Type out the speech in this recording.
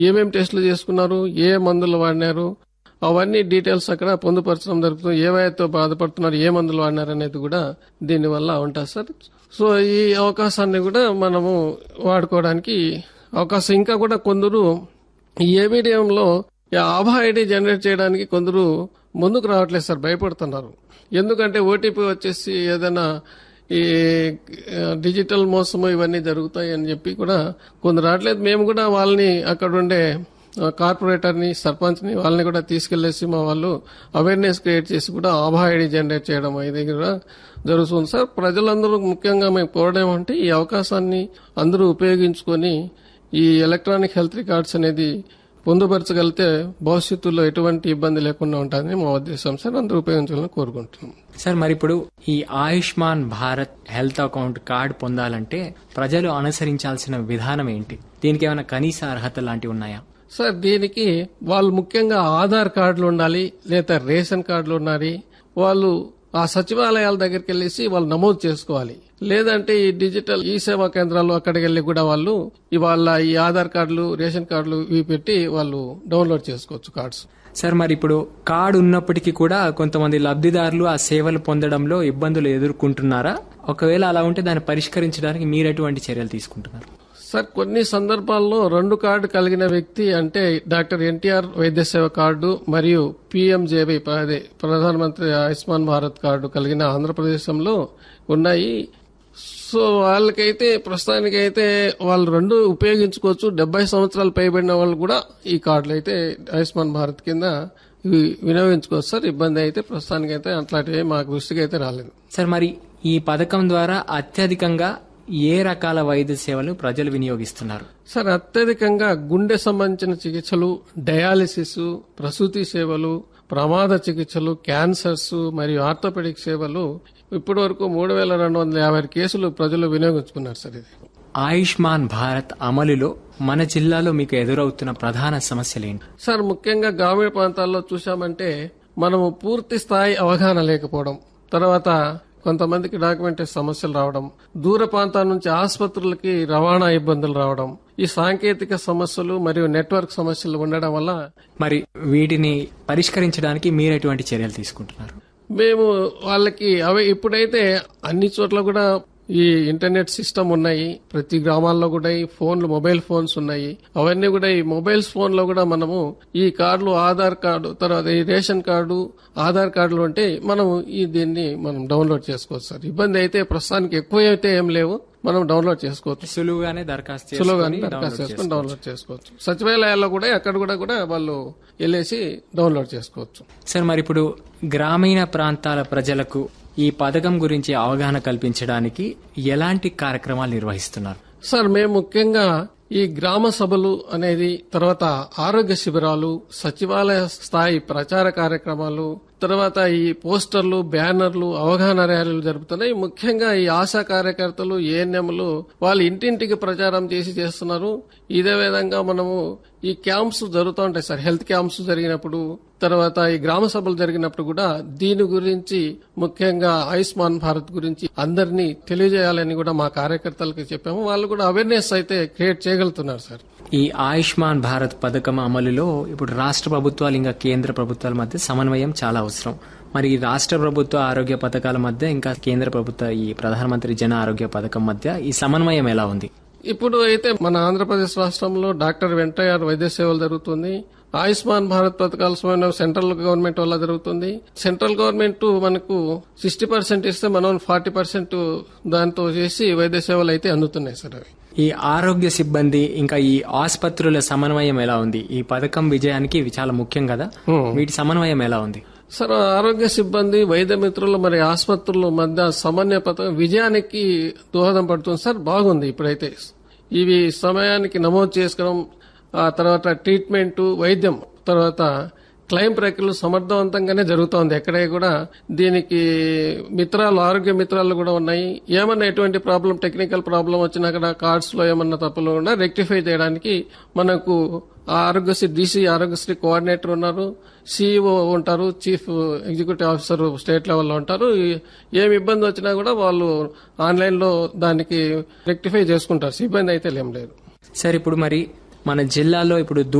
ఏమేమి టెస్టులు చేసుకున్నారు ఏ మందులు వాడినారు అవన్నీ డీటెయిల్స్ అక్కడ పొందుపరచడం జరుగుతుంది ఏ వ్యాధితో బాధపడుతున్నారు ఏ మందులు వాడినారు అనేది కూడా దీనివల్ల ఉంటుంది సార్ సో ఈ అవకాశాన్ని కూడా మనము వాడుకోవడానికి అవకాశం ఇంకా కూడా కొందరు ఈ ఏబిడిఎంలో ఆభా ఐడి జనరేట్ చేయడానికి కొందరు ముందుకు రావట్లేదు సార్ భయపడుతున్నారు ఎందుకంటే ఓటీపీ వచ్చేసి ఏదైనా ఈ ఆ, డిజిటల్ మోసము ఇవన్నీ జరుగుతాయి అని చెప్పి కూడా కొందరు రావట్లేదు మేము కూడా వాళ్ళని అక్కడ ఉండే ఆ, కార్పొరేటర్ని సర్పంచ్ని వాళ్ళని కూడా తీసుకెళ్లేసి మా వాళ్ళు అవేర్నెస్ క్రియేట్ చేసి కూడా ఆభా ఐడి జనరేట్ చేయడం ఇది కూడా జరుగుతుంది సార్ ప్రజలందరూ ముఖ్యంగా మేము కోరడం అంటే ఈ అవకాశాన్ని అందరూ ఉపయోగించుకొని ఈ ఎలక్ట్రానిక్ హెల్త్ రికార్డ్స్ అనేది పొందుపరచగలిగితే భవిష్యత్తులో ఎటువంటి ఇబ్బంది లేకుండా ఉంటుందని మా ఉద్దేశం సార్ అందరూ ఉపయోగించాలని కోరుకుంటున్నాం సార్ మరి ఇప్పుడు ఈ Ayushman Bharat health account card పొందాలంటే ప్రజలు అనుసరించాల్సిన విధానం ఏంటి దీనికి ఏమైనా కనీస అర్హత లాంటివి ఉన్నాయా సార్ దీనికి వాళ్ళు ముఖ్యంగా ఆధార్ కార్డులు ఉండాలి లేదా రేషన్ కార్డులు ఉండాలి వాళ్ళు ఆ సచివాలయాల దగ్గరికి వెళ్ళేసి వాళ్ళు నమోదు చేసుకోవాలి లేదంటే ఈ డిజిటల్ ఈ సేవా కేంద్రాలు అక్కడికి వెళ్ళి కూడా వాళ్ళు ఇవాళ ఈ ఆధార్ కార్డులు రేషన్ కార్డులు ఇవి పెట్టి వాళ్ళు డౌన్లోడ్ చేసుకోవచ్చు కార్డ్స్ సార్ మరి ఇప్పుడు కార్డు ఉన్నప్పటికీ కూడా కొంతమంది లబ్ధిదారులు ఆ సేవలు పొందడంలో ఇబ్బందులు ఎదుర్కొంటున్నారా ఒకవేళ అలా ఉంటే దాన్ని పరిష్కరించడానికి మీరు ఎటువంటి చర్యలు తీసుకుంటున్నారు సార్ కొన్ని సందర్భాల్లో రెండు కార్డు కలిగిన వ్యక్తి అంటే డాక్టర్ ఎన్టీఆర్ వైద్య సేవ కార్డు మరియు పిఎంజేబీ అదే ప్రధానమంత్రి ఆయుష్మాన్ భారత్ కార్డు కలిగిన ఆంధ్రప్రదేశంలో ఉన్నాయి సో వాళ్ళకైతే ప్రస్తుతానికైతే వాళ్ళు రెండు ఉపయోగించుకోవచ్చు డెబ్బై సంవత్సరాలు పైబడిన వాళ్ళు కూడా ఈ కార్డులు అయితే ఆయుష్మాన్ భారత్ కింద ఇవి వినియోగించుకోవచ్చు సార్ ఇబ్బంది అయితే ప్రస్తుతానికైతే అట్లాంటివి మాకు దృష్టికి అయితే రాలేదు సార్ మరి ఈ పథకం ద్వారా అత్యధికంగా ఏ రకాల వైద్య సేవలు ప్రజలు వినియోగిస్తున్నారు సార్ అత్యధికంగా గుండె సంబంధించిన చికిత్సలు డయాలిసిస్ ప్రసూతి సేవలు ప్రమాద చికిత్సలు క్యాన్సర్స్ మరియు ఆర్థోపెడిక్ సేవలు ఇప్పటి వరకు మూడు వేల రెండు వందల యాభై కేసులు ప్రజలు వినియోగించుకున్నారు సార్ ఇది ఆయుష్మాన్ భారత్ అమలులో మన జిల్లాలో మీకు ఎదురవుతున్న ప్రధాన సమస్యలు ఏంటి సార్ ముఖ్యంగా గ్రామీణ ప్రాంతాల్లో చూశామంటే మనము పూర్తి స్థాయి అవగాహన లేకపోవడం తర్వాత కొంతమందికి డాక్యుమెంటేషన్ సమస్యలు రావడం దూర ప్రాంతాల నుంచి ఆసుపత్రులకి రవాణా ఇబ్బందులు రావడం ఈ సాంకేతిక సమస్యలు మరియు నెట్వర్క్ సమస్యలు ఉండడం వల్ల మరి వీటిని పరిష్కరించడానికి మీరు ఎటువంటి చర్యలు తీసుకుంటున్నారు మేము వాళ్ళకి అవి ఇప్పుడైతే అన్ని చోట్ల కూడా ఈ ఇంటర్నెట్ సిస్టమ్ ఉన్నాయి ప్రతి గ్రామాల్లో కూడా ఈ ఫోన్లు మొబైల్ ఫోన్స్ ఉన్నాయి అవన్నీ కూడా ఈ మొబైల్స్ ఫోన్ లో కూడా మనము ఈ కార్డులు ఆధార్ కార్డు తర్వాత ఈ రేషన్ కార్డు ఆధార్ కార్డులు ఉంటే మనం ఈ దీన్ని మనం డౌన్లోడ్ చేసుకోవచ్చు సార్ ఇబ్బంది అయితే ప్రస్తుతానికి ఎక్కువ అయితే ఏం లేవు మనం డౌన్లోడ్ చేసుకోవచ్చు సులువుగానే దరఖాస్తు సులువుగానే చేసుకొని దరఖాస్తు download చేసుకుని డౌన్లోడ్ చేసుకోవచ్చు సచివాలయాల్లో కూడా అక్కడ కూడా కూడా వాళ్ళు వెళ్ళేసి డౌన్లోడ్ చేసుకోవచ్చు సార్ మరి ఇప్పుడు గ్రామీణ ప్రాంతాల ప్రజలకు ఈ పథకం గురించి అవగాహన కల్పించడానికి ఎలాంటి కార్యక్రమాలు నిర్వహిస్తున్నారు సార్ మేము ముఖ్యంగా ఈ గ్రామ సభలు అనేది తర్వాత ఆరోగ్య శిబిరాలు సచివాలయ స్థాయి ప్రచార కార్యక్రమాలు తర్వాత ఈ పోస్టర్లు బ్యానర్లు అవగాహన ర్యాలీలు జరుపుతున్నాయి ముఖ్యంగా ఈ ఆశా కార్యకర్తలు ఏఎన్ఎంలు వాళ్ళు ఇంటింటికి ప్రచారం చేసి చేస్తున్నారు ఇదే విధంగా మనము ఈ క్యాంప్స్ జరుగుతూ ఉంటాయి సార్ హెల్త్ క్యాంప్స్ జరిగినప్పుడు తర్వాత ఈ గ్రామ సభలు జరిగినప్పుడు కూడా దీని గురించి ముఖ్యంగా ఆయుష్మాన్ భారత్ గురించి అందరినీ తెలియజేయాలని కూడా మా కార్యకర్తలకు చెప్పాము వాళ్ళు కూడా అవేర్నెస్ అయితే క్రియేట్ చేయగలుగుతున్నారు సార్ ఈ ఆయుష్మాన్ భారత్ పథకం అమలులో ఇప్పుడు రాష్ట్ర ప్రభుత్వాలు ఇంకా కేంద్ర ప్రభుత్వాల మధ్య సమన్వయం చాలా అవసరం మరి ఈ రాష్ట్ర ప్రభుత్వ ఆరోగ్య పథకాల మధ్య ఇంకా కేంద్ర ప్రభుత్వ ఈ ప్రధానమంత్రి జన ఆరోగ్య పథకం మధ్య ఈ సమన్వయం ఎలా ఉంది ఇప్పుడు అయితే మన ఆంధ్రప్రదేశ్ రాష్ట్రంలో డాక్టర్ వెంటయ్య వైద్య సేవలు జరుగుతుంది ఆయుష్మాన్ భారత్ పథకాల సమన్వయం సెంట్రల్ గవర్నమెంట్ వల్ల జరుగుతుంది సెంట్రల్ గవర్నమెంట్ మనకు సిక్స్టీ పర్సెంట్ ఇస్తే మనం ఫార్టీ పర్సెంట్ దాంతో చేసి వైద్య సేవలు అయితే అందుతున్నాయి సార్ అవి ఈ ఆరోగ్య సిబ్బంది ఇంకా ఈ ఆసుపత్రుల సమన్వయం ఎలా ఉంది ఈ పథకం విజయానికి ఇవి చాలా ముఖ్యం కదా వీటి సమన్వయం ఎలా ఉంది సార్ ఆరోగ్య సిబ్బంది వైద్య మిత్రులు మరి ఆసుపత్రుల మధ్య సమన్వయ పథకం విజయానికి దోహదం పడుతుంది సార్ బాగుంది ఇప్పుడైతే ఇవి సమయానికి నమోదు చేసుకోవడం ఆ తర్వాత ట్రీట్మెంట్ వైద్యం తర్వాత క్లెయిమ్ ప్రక్రియలు సమర్థవంతంగానే జరుగుతోంది ఎక్కడే కూడా దీనికి మిత్రాలు ఆరోగ్య మిత్రాలు కూడా ఉన్నాయి ఏమన్నా ఎటువంటి ప్రాబ్లం టెక్నికల్ ప్రాబ్లం వచ్చినా కూడా కార్డ్స్ లో ఏమన్నా తప్పులు ఉన్నా రెక్టిఫై చేయడానికి మనకు ఆరోగ్యశ్రీ డీసీ ఆరోగ్యశ్రీ కోఆర్డినేటర్ ఉన్నారు సిఇఓ ఉంటారు చీఫ్ ఎగ్జిక్యూటివ్ ఆఫీసర్ స్టేట్ లెవెల్లో ఉంటారు ఈ- ఏమి ఇబ్బంది వచ్చినా కూడా వాళ్ళు ఆన్లైన్ లో దానికి రెక్టిఫై చేసుకుంటారు ఇబ్బంది అయితే ఏం లేదు సార్ ఇప్పుడు మరి మన జిల్లాలో ఇప్పుడు